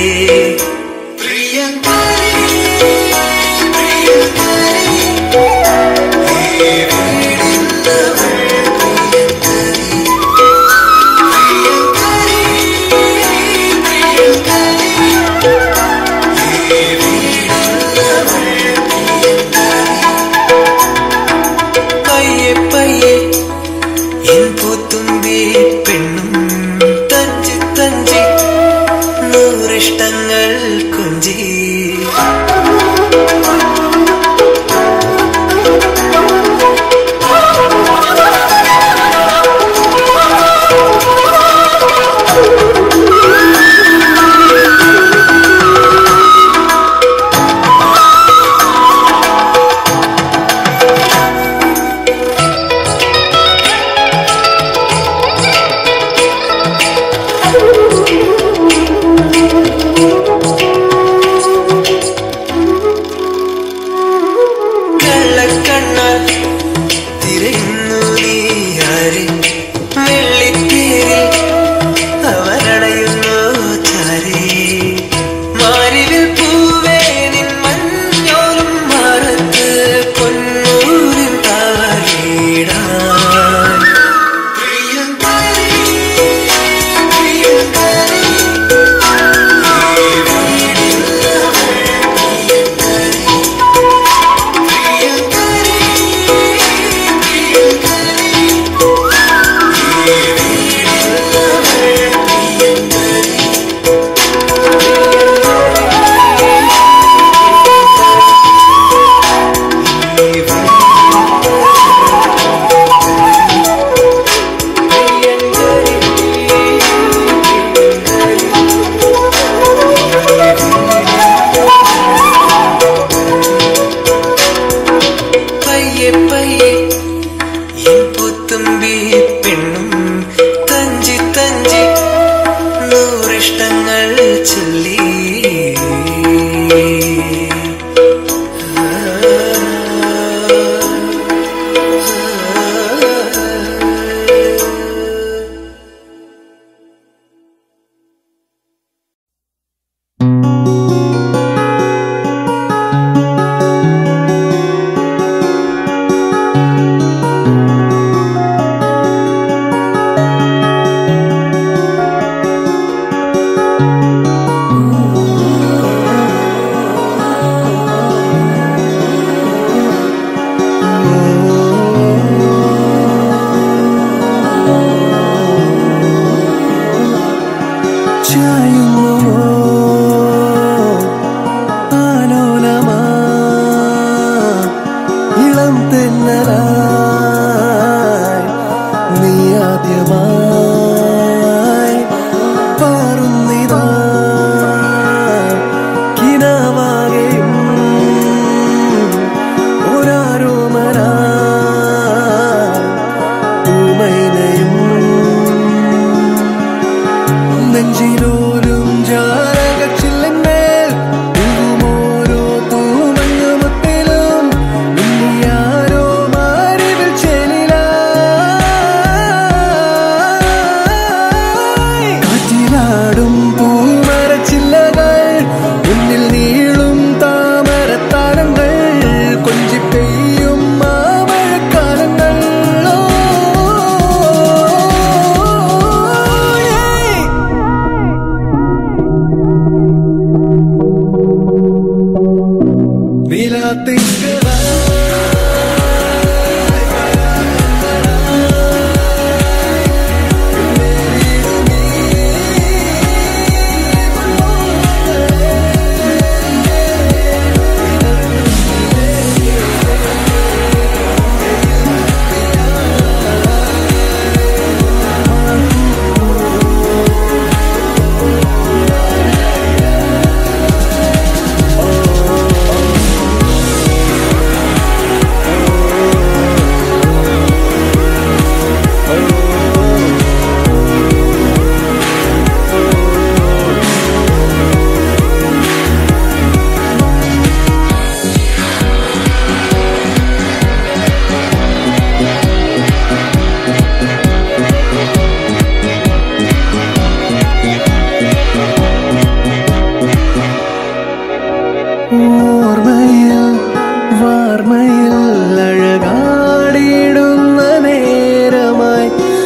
Speaker 5: പ്രിയങ്കാരി പ്രിയങ്കാരി ഈ വീടിന്നവൾ പ്രിയങ്കാരി പയ്യെ പയ്യെ എൻ പൂത്തുമ്പി പെണ്ണും തഞ്ചി തഞ്ചി നൂറിഷ്ടങ്ങൾ കൊഞ്ചി കള്ളക്കണ്ണാൽ തിരയുന്നു നീ ആരെ വെള്ളിത്തേരിൽ അവരടയുന്നു ചാരേ മാരിവിൽ പൂവേ നിൻ മഞ്ഞോലും മാറത്ത് പൊന്നൂരിൻ താലിടാൻ പ്രിയങ്കാരി പ്രിയങ്കാരി ഈ വീടിന്നവൾ പ്രിയങ്കാരി പയ്യെ പയ്യെ എൻ പുത്തുമ്പി പെണ്ണും തഞ്ചി തഞ്ചി നൂറിഷ്ടങ്ങൾ ചൊല്ലി
Speaker 1: ചായുന്നുവോ ആലോലമാ ഇളം തെന്നലായി നീ ആദ്യമായി പാറുന്നിതാ കിനാവാകെയും ഒരാരോമരാ പൂമൈനയും നെഞ്ചിലോലും ജാലകച്ചില്ലങ്ങൾ ഓരോ തൂമങ്ങുമുത്തിലും ഇനിയാരോ മാറിവിൽ ചെലിലായി കാറ്റിലാടും പൂമരച്ചില്ലകൾ മുന്നിൽ നീളും താമരത്താരങ്ങൾ കൊഞ്ചി പെയ്യും മാമഴക്കാലങ്ങൾ ഓ, ഏയ്.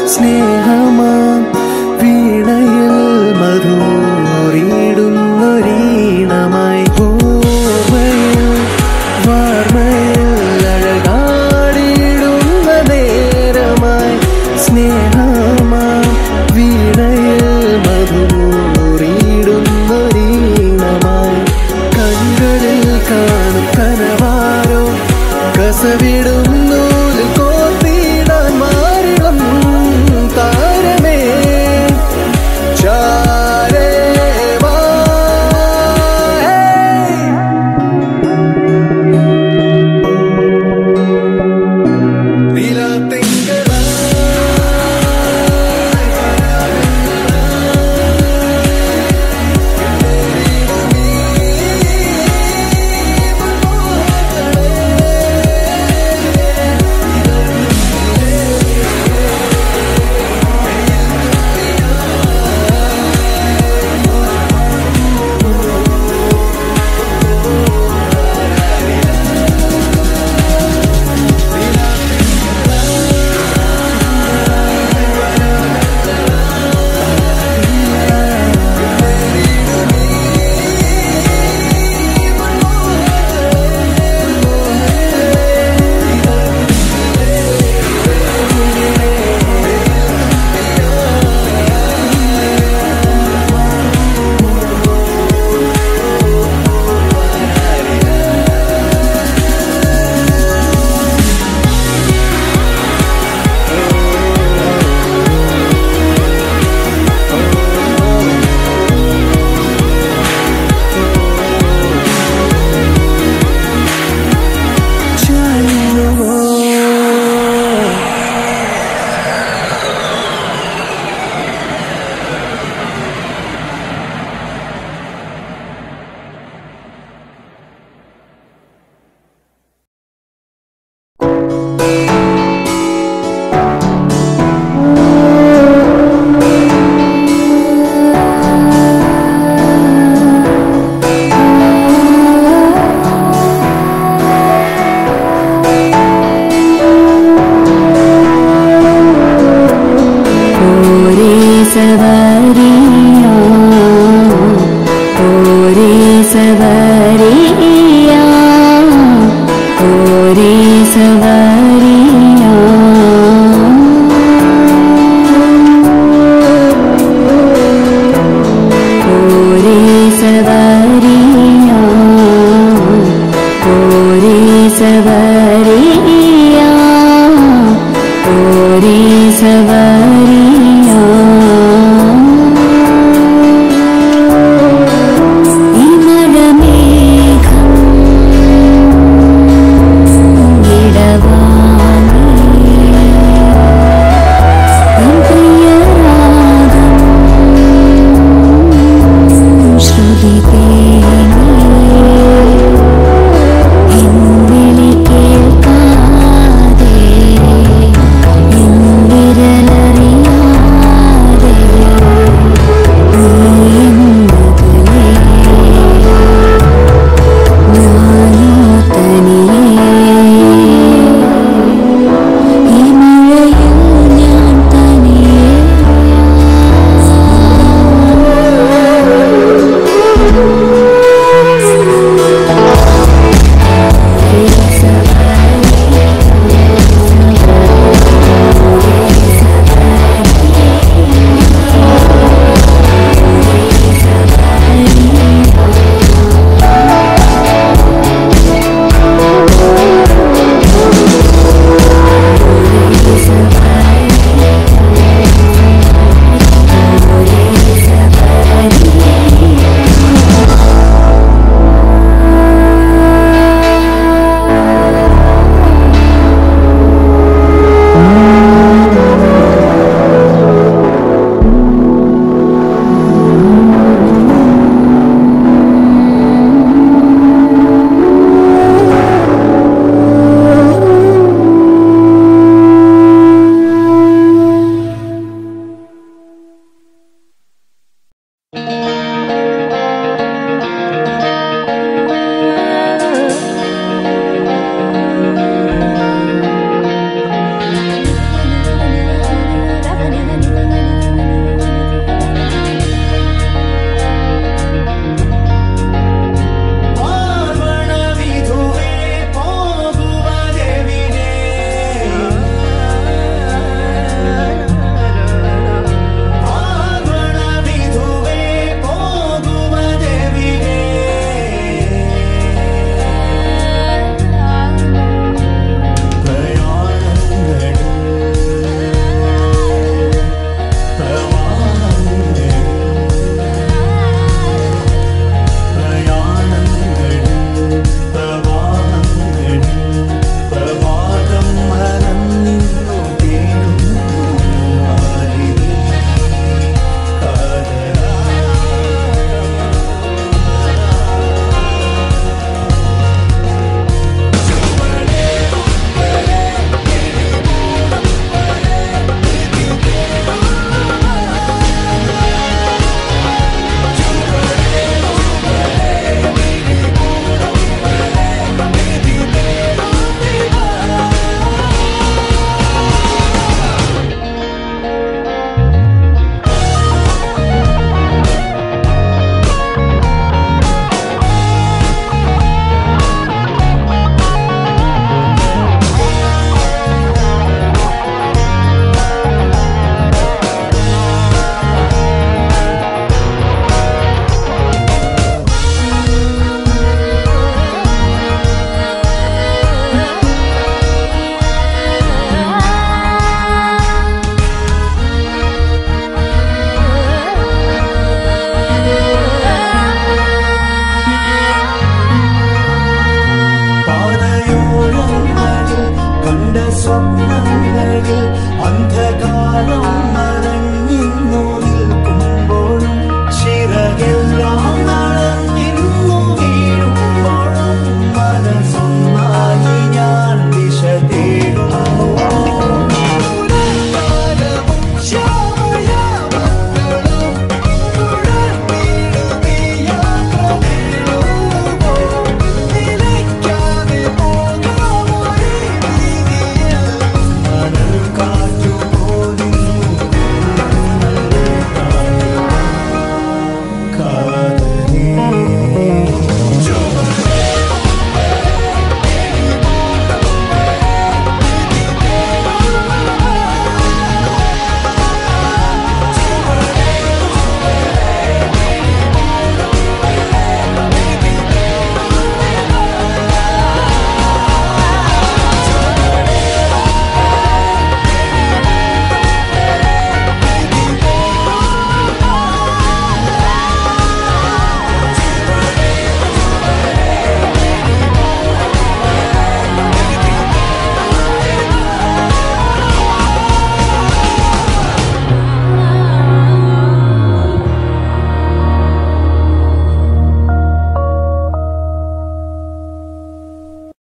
Speaker 1: സ്നേഹമാ